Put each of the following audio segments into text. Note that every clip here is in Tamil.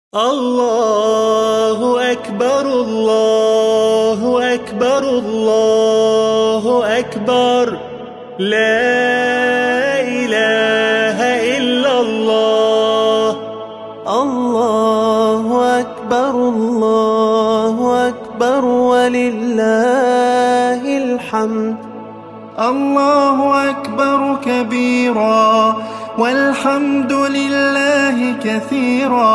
الله أكبر الله أكبر الله أكبر لا إله إلا الله الله أكبر الله أكبر ولله الحمد الله أكبر كبيرا والحمد لله كثيرا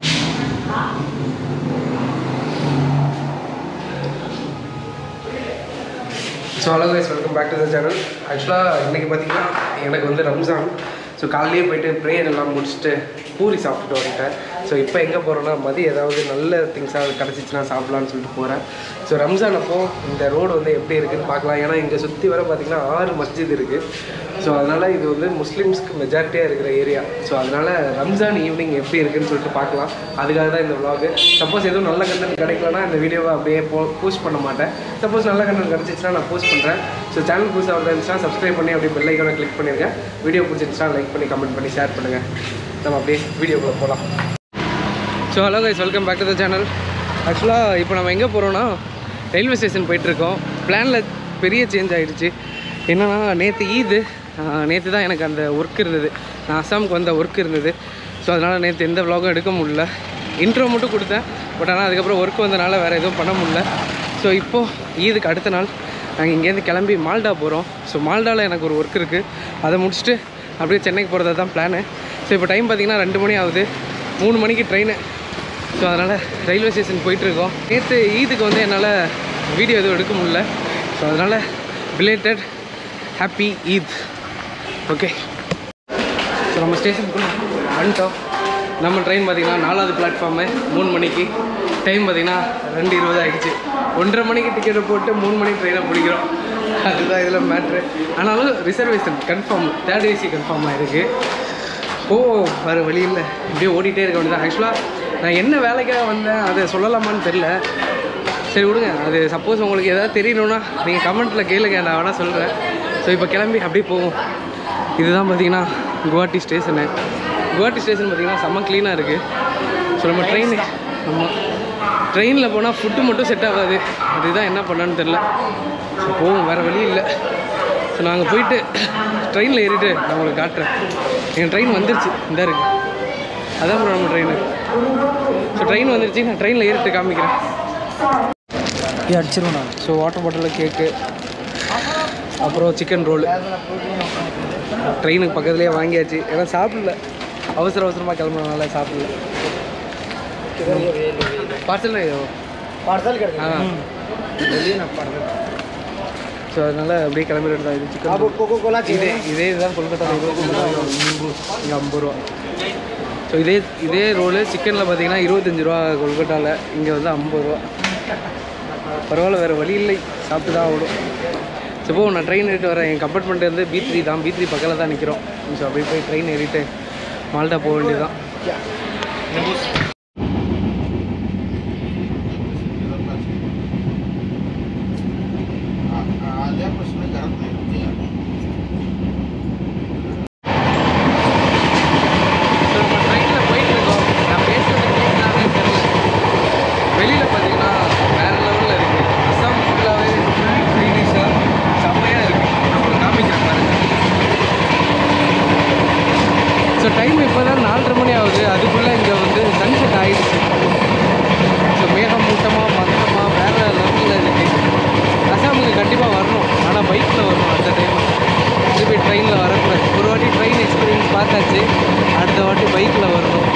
so hello guys welcome back to the channel ஆக்சுவலாக இன்றைக்கி பார்த்தீங்கன்னா எனக்கு வந்து ரம்ஜான் ஸோ காலையிலேயே போயிட்டு ப்ரேயர் எல்லாம் முடிச்சுட்டு பூரி சாப்பிட்டுட்டு வந்துட்டேன் ஸோ இப்போ எங்கே போகிறோன்னா மதியம் ஏதாவது நல்ல திங்ஸாக கிடச்சிச்சின்னா சாப்பிட்லான்னு சொல்லிட்டு போகிறேன் ஸோ ரம்ஜான் அப்போ இந்த ரோடு வந்து எப்படி இருக்குன்னு பார்க்கலாம் ஏன்னா இங்கே சுற்றி வர பார்த்திங்கன்னா ஆறு மஸ்ஜித் இருக்குது ஸோ அதனால் இது வந்து முஸ்லீம்ஸ்க்கு மெஜாரிட்டியாக இருக்கிற ஏரியா ஸோ அதனால் ரம்ஜான் ஈவினிங் எப்படி இருக்குன்னு சொல்லிட்டு பார்க்கலாம் அதுக்காக தான் இந்த vlog சப்போஸ் எதுவும் நல்ல கண்டென்ட் கிடைக்கலனா இந்த வீடியோவை அப்படியே போ போஸ்ட் பண்ண மாட்டேன் சப்போஸ் நல்ல கண்டென்ட் கிடச்சிச்சுன்னா நான் போஸ்ட் பண்ணுறேன் ஸோ சேனல் புதுசாக இருந்துச்சுன்னா சப்ஸ்கிரைப் பண்ணி அப்படியே பெல் ஐக்கானை கிளிக் பண்ணிருக்கேன் வீடியோ பிடிச்சிருந்துச்சுன்னா லைக் பண்ணி கமெண்ட் பண்ணி ஷேர் பண்ணுங்கள் நம்ம அப்படியே வீடியோக்குள்ளே போகலாம் so hello guys welcome back to the channel ஆக்சுவலாக இப்போ நம்ம எங்கே போகிறோன்னா ரயில்வே ஸ்டேஷன் போயிட்டுருக்கோம் பிளானில் பெரிய சேஞ்ச் ஆகிடுச்சு என்னென்னா நேற்று ஈது நேற்று தான் எனக்கு அந்த ஒர்க் இருந்தது நான் அஸ்ஸாமுக்கு வந்த ஒர்க் இருந்தது ஸோ அதனால் நேற்று எந்த vlog-ம் எடுக்க முடியல இன்ட்ரோ மட்டும் கொடுத்தேன் பட் ஆனால் அதுக்கப்புறம் ஒர்க் வந்தனால வேறு எதுவும் பண்ண முடியல ஸோ இப்போது ஈதுக்கு அடுத்த நாள் நாங்கள் இங்கேருந்து கிளம்பி மால்டா போகிறோம் ஸோ மால்டாவில் எனக்கு ஒரு ஒர்க் இருக்குது அதை முடிச்சுட்டு அப்படியே சென்னைக்கு போகிறது தான் பிளானு ஸோ இப்போ டைம் பார்த்திங்கன்னா ரெண்டு மணி ஆகுது மூணு மணிக்கு ட்ரெயின் ஸோ அதனால் ரயில்வே ஸ்டேஷன் போயிட்டுருக்கோம் நேற்று ஈதுக்கு வந்து என்னால் வீடியோ எதுவும் எடுக்க முடியல ஸோ அதனால் related happy Eid okay so நம்ம ஸ்டேஷனுக்குள்ள வந்துட்டோம் நம்ம ட்ரெயின் பார்த்திங்கன்னா நாலாவது பிளாட்ஃபார்மு மூணு மணிக்கு டைம் பார்த்திங்கன்னா ரெண்டு இருபது ஆகிடுச்சு ஒன்றரை மணிக்கு டிக்கெட்டை போட்டு மூணு மணிக்கு ட்ரெயினை பிடிக்கிறோம் அதுதான் இதில் மேட்ரு ஆனாலும் reservation confirm third AC confirm ஆகிருக்கு ஓ வேறு வழி இல்லை இப்படியே ஓடிட்டே இருக்க வேண்டியதான் ஆக்சுவலாக நான் என்ன வேலைக்காக வந்தேன் அதை சொல்லலாமான்னு தெரில சரி விடுங்க அது சப்போஸ் உங்களுக்கு எதாவது தெரியணும்னா நீங்கள் கமெண்ட்டில் கேளுங்க நான் வேணால் சொல்கிறேன் ஸோ இப்போ கிளம்பி அப்படியே போவோம் இதுதான் பார்த்தீங்கன்னா குவாஹாட்டி ஸ்டேஷனு குவாஹாட்டி ஸ்டேஷன் பார்த்தீங்கன்னா செம்ம க்ளீனாக இருக்குது ஸோ நம்ம ட்ரெயின் ஆமாம் ட்ரெயினில் போனால் ஃபுட்டு மட்டும் செட் ஆகாது அதுதான் என்ன பண்ணான்னு தெரில ஸோ போவோம் வேறு வழி இல்லை ஸோ நாங்கள் போயிட்டு ட்ரெயினில் ஏறிட்டு நான் உங்களுக்கு காட்டுறேன் என் ட்ரெயின் வந்துருச்சு இந்த இருக்கு அதான் bro நம்ம ட்ரெயின் ஸோ ட்ரெயின் வந்துருச்சு நான் ட்ரெயினில் ஏறிட்டு காமிக்கிறேன் அடிச்சிருவோம் நான் ஸோ வாட்டர் பாட்டிலில் கேக்கு அப்புறம் சிக்கன் ரோல் ட்ரெயினுக்கு பக்கத்துலேயே வாங்கியாச்சு ஏன்னா சாப்பிடல அவசர அவசரமாக கிளம்புறதுனால சாப்பிடல பார்சல் पार्सल कर ஆ बोलिए ना पार्सल ஸோ அதனால் அப்படியே கிளம்பிட்டு தான் இது சிக்கன் कोको कोला இதே இதே இதுதான் கொல்கத்தா இங்கே ஐம்பது ரூபா ஸோ இதே இதே ரோலு சிக்கனில் பார்த்தீங்கன்னா இருபத்தஞ்சி ரூபா கொல்கட்டாவில் இங்கே வந்து ஐம்பது ரூபா பரவாயில்ல வேறு வழி இல்லை சாப்பிட்டு தான் ஆகணும் ஸோ இப்போ நான் ட்ரெயின் ஏறிட்டு வரேன் என் கம்பார்ட்மெண்ட் வந்து பி த்ரீ தான் பி த்ரீ பக்கத்தில் தான் நிற்கிறோம் ஸோ அப்படியே போய் ட்ரெயின் ஏறிட்டு மால்டா போக வேண்டியதுதான் ஸோ நம்ம ட்ரெயினில் போயிட்டுருக்கோம் நான் பேசுறது கேட்கலாமே தெரியல வெளியில் பார்த்தீங்கன்னா வேறு லெவலில் இருக்குது அஸ்ஸாம் ஃபுல்லாகவே ஃபுல் க்ரீனிஷாக செம்மையாக இருக்குது நம்மளுக்கு காமிக்கிறேன் பாருங்க ஸோ டைம் இப்போ தான் நாலரை மணி ஆகுது அதுக்குள்ளே இங்கே வந்து சன்செட் ஆகிடுச்சு ஸோ மேகம் மூட்டமாக மந்தமாக வேறு லெவலில் இருக்குது அஸ்ஸாமுக்கு கண்டிப்பாக வரணும் ஆனால் பைக்கில் வரணும் அந்த டைம் திருப்பி ட்ரெயினில் வரக்கூடாது ஒரு வாட்டி ட்ரெயின் எக்ஸ்பீரியன்ஸ் பார்த்தாச்சு அடுத்த வாட்டி பைக்கில் வரணும்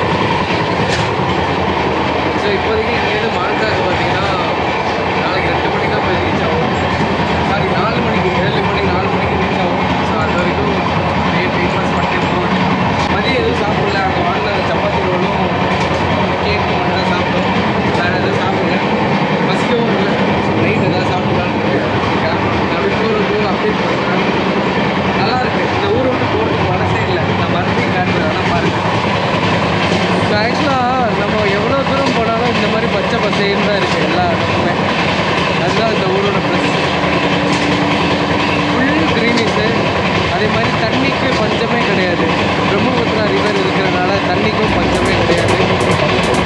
ஸோ இப்போதைக்கு இங்கேருந்து மால்டாக்கு பார்த்தீங்கன்னா நாளைக்கு ரெண்டு மணிக்கு தான் போய் ரீச் ஆகும் சாரி நாலு மணிக்கு ஏழு மணி நாலு மணிக்கு ரீச் ஆகும் ஸோ அது வரைக்கும் அப்படியே டைம் பாஸ் பண்ணிட்டு போகும் மதியம் எதுவும் சாப்பிடல அங்கே வாங்கின சப்பாத்தி ரோலும் கேக் மட்டும் தான் சாப்பிட்டோம் வேறு எதுவும் சாப்பிடல பசிக்கவும் இல்லை நைட் எதாவது சாப்பிடலான்னு இருக்கேன் நான் அப்படி போகிற போக அப்டேட் பண்ணுறேன் நல்லா இருக்கு இந்த ஊரை விட்டு போகிறதுக்கு மனசே இல்லை நான் மறுபடியும் காட்டுறேன் ஆனால் பாருங்க ஸோ ஆக்சுவலாக நம்ம எவ்வளோ தூரம் போனாலும் இந்த மாதிரி பச்சை பசேன்னு தான் இருக்குது எல்லா இடமுமே அதுதான் இந்த ஊரோட ப்ளஸ் ஃபுல் க்ரீனிஸு அதே மாதிரி தண்ணிக்கு பஞ்சமே கிடையாது பிரம்மபுத்திரா ரிவர் இருக்கிறதுனால தண்ணிக்கும் பஞ்சமே கிடையாது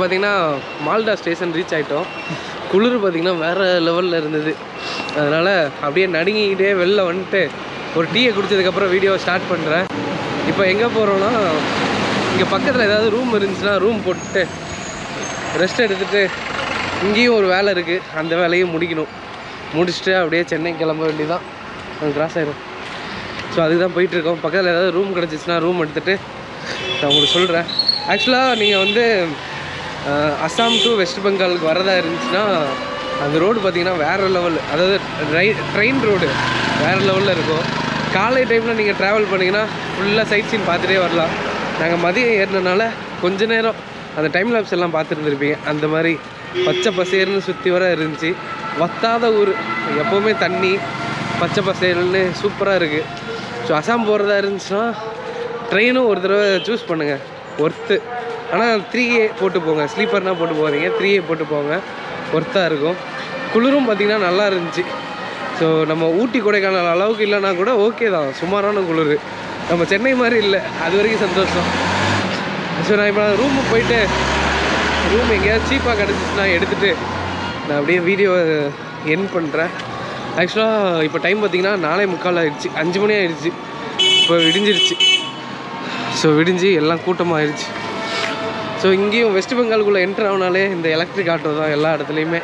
பார்த்தீங்கன்னா மால்டா ஸ்டேஷன் ரீச் ஆகிட்டோம் குளிர் பார்த்தீங்கன்னா வேறு லெவலில் இருந்தது அதனால் அப்படியே நடுங்கிக்கிட்டே வெளில வந்துட்டு ஒரு டீயை குடிச்சதுக்கப்புறம் வீடியோ ஸ்டார்ட் பண்ணுறேன் இப்போ எங்கே போகிறோன்னா இங்கே பக்கத்தில் ஏதாவது ரூம் இருந்துச்சுன்னா ரூம் போட்டுட்டு ரெஸ்ட் எடுத்துகிட்டு இங்கேயும் ஒரு வேலை இருக்குது அந்த வேலையும் முடிக்கணும் முடிச்சுட்டு அப்படியே சென்னை கிளம்ப வேண்டியதான் அது கிராஸ் ஆயிடும் ஸோ அதுக்கு தான் போயிட்டுருக்கோம் பக்கத்தில் ஏதாவது ரூம் கிடச்சிச்சின்னா ரூம் எடுத்துகிட்டு நான் உங்களுக்கு சொல்கிறேன் ஆக்சுவலாக நீங்கள் வந்து அஹ், அஸ்ஸாம் டு வெஸ்ட் பெங்காலுக்கு வரதா இருந்துச்சுன்னா அந்த ரோடு பார்த்தீங்கன்னா வேறு லெவல் அதாவது ரை ட்ரெயின் ரோடு வேறு லெவலில் இருக்கும் காலை டைமில் நீங்கள் ட்ராவல் பண்ணிங்கன்னா ஃபுல்லாக சைட் சீன் பார்த்துட்டே வரலாம் நாங்கள் மதியம் ஏறினனால கொஞ்ச நேரம் அந்த டைம் லேப்ஸ் எல்லாம் பார்த்துருந்துருப்பீங்க அந்த மாதிரி பச்சை பசேர்னு சுற்றி வர இருந்துச்சு வத்தாத ஊர் எப்போவுமே தண்ணி பச்சை பசேல்னு சூப்பராக இருக்குது ஸோ அசாம் போகிறதா இருந்துச்சுன்னா ட்ரெயினும் ஒரு தடவை சூஸ் பண்ணுங்கள் ஒர்த்து ஆனால் த்ரீ ஏ போட்டு போங்க ஸ்லீப்பர்னால் போட்டு போகாதீங்க த்ரீ ஏ போட்டு போங்க ஒர்த்தாக இருக்கும் குளிரும் பார்த்திங்கன்னா நல்லா இருந்துச்சு ஸோ நம்ம ஊட்டி கொடைக்கானல் அளவுக்கு இல்லைன்னா கூட ஓகே தான் சுமாரான குளிர் நம்ம சென்னை மாதிரி இல்லை அது வரைக்கும் சந்தோஷம் ஸோ நான் இப்போ ரூமுக்கு போயிட்டு ரூம் எங்கேயாவது சீப்பாக கிடச்சிச்சுன்னா எடுத்துகிட்டு நான் அப்படியே வீடியோ என் பண்ணுறேன் ஆக்சுவலாக இப்போ டைம் பார்த்தீங்கன்னா நாலே முக்கால் ஆயிடுச்சு அஞ்சு மணி ஆயிடுச்சு இப்போ விடிஞ்சிருச்சு ஸோ விடிஞ்சு எல்லாம் கூட்டமாக ஆயிடுச்சு ஸோ இங்கேயும் வெஸ்ட் பெங்காலுக்குள்ளே என்ட்ரு ஆகினாலே இந்த எலக்ட்ரிக் ஆட்டோ தான் எல்லா இடத்துலையுமே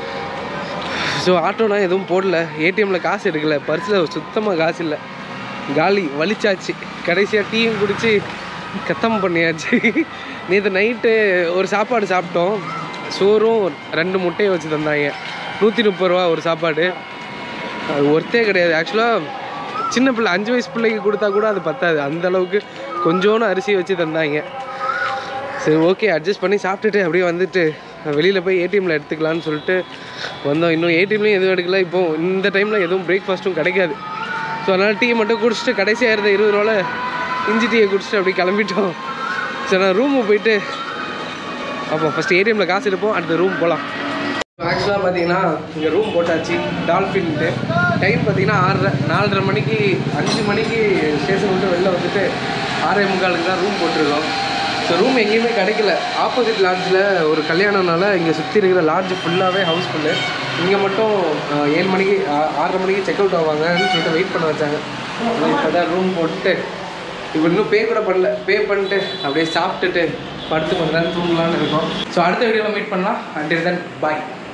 ஸோ ஆட்டோனா எதுவும் போடல ஏடிஎம்மில் காசு எடுக்கல பர்ஸில் சுத்தமாக காசு இல்லை காலி வலிச்சாச்சு கடைசியாக டீயும் குடிச்சு கத்தம் பண்ணியாச்சு நேற்று நைட்டு ஒரு சாப்பாடு சாப்பிட்டோம் சோறும் ரெண்டு முட்டையை வச்சு தந்தாங்க நூற்றி முப்பது ரூபா ஒரு சாப்பாடு அது ஒர்த்தே கிடையாது ஆக்சுவலாக சின்ன பிள்ளை அஞ்சு வயசு பிள்ளைக்கு கொடுத்தா கூட அது பத்தாது அந்த அளவுக்கு கொஞ்சோண்டு அரிசி வச்சு தந்தாங்க சரி ஓகே அட்ஜஸ்ட் பண்ணி சாப்பிட்டுட்டு அப்படியே வந்துட்டு வெளியில் போய் ஏடிஎம்மில் எடுத்துக்கலான்னு சொல்லிட்டு வந்தோம் இன்னும் ஏடிஎம்லையும் எதுவும் எடுக்கல இப்போ இந்த டைமில் எதுவும் பிரேக்ஃபாஸ்ட்டும் கிடைக்காது ஸோ அதனால் டீ மட்டும் குடிச்சிட்டு கடைசியாக இருந்த இருபது ரூபாவில் இஞ்சி டீயை குடிச்சிட்டு அப்படியே கிளம்பிட்டோம் சரி நான் ரூமுக்கு போயிட்டு அப்போ ஃபஸ்ட்டு ஏடிஎம்மில் காசு எடுப்போம் அடுத்த ரூம் போகலாம் ஆக்சுவலாக பார்த்தீங்கன்னா இங்கே ரூம் போட்டாச்சு டால்ஃபின்ட்டு டைம் பார்த்தீங்கன்னா ஆறரை நாலரை மணிக்கு அஞ்சு மணிக்கு ஸ்டேஷன் விட்டு வெளில வந்துட்டு ஆறே முக்காலுக்கு தான் ரூம் போட்டிருக்கோம் ஸோ ரூம் எங்கேயுமே கிடைக்கல ஆப்போசிட் லாட்ஜில் ஒரு கல்யாணம்னால இங்கே சுற்றி இருக்கிற லாட்ஜ் ஃபுல்லாகவே ஹவுஸ்ஃபுல்லு இங்கே மட்டும் ஆஹ், ஏழு மணிக்கு ஆ- ஆறரை மணிக்கு செக் அவுட் ஆவாங்கன்னு சொல்லிட்டு வெயிட் பண்ண வச்சாங்க இப்போ தான் ரூம் போட்டு இப்போ இன்னும் பே கூட பண்ணல பே பண்ணிட்டு அப்படியே சாப்பிட்டுட்டு படுத்து கொஞ்ச நேரம் தூங்கலாம்னு இருக்கோம் ஸோ அடுத்த வீடியோவில் மீட் பண்ணலாம் அண்டில் தென் பாய்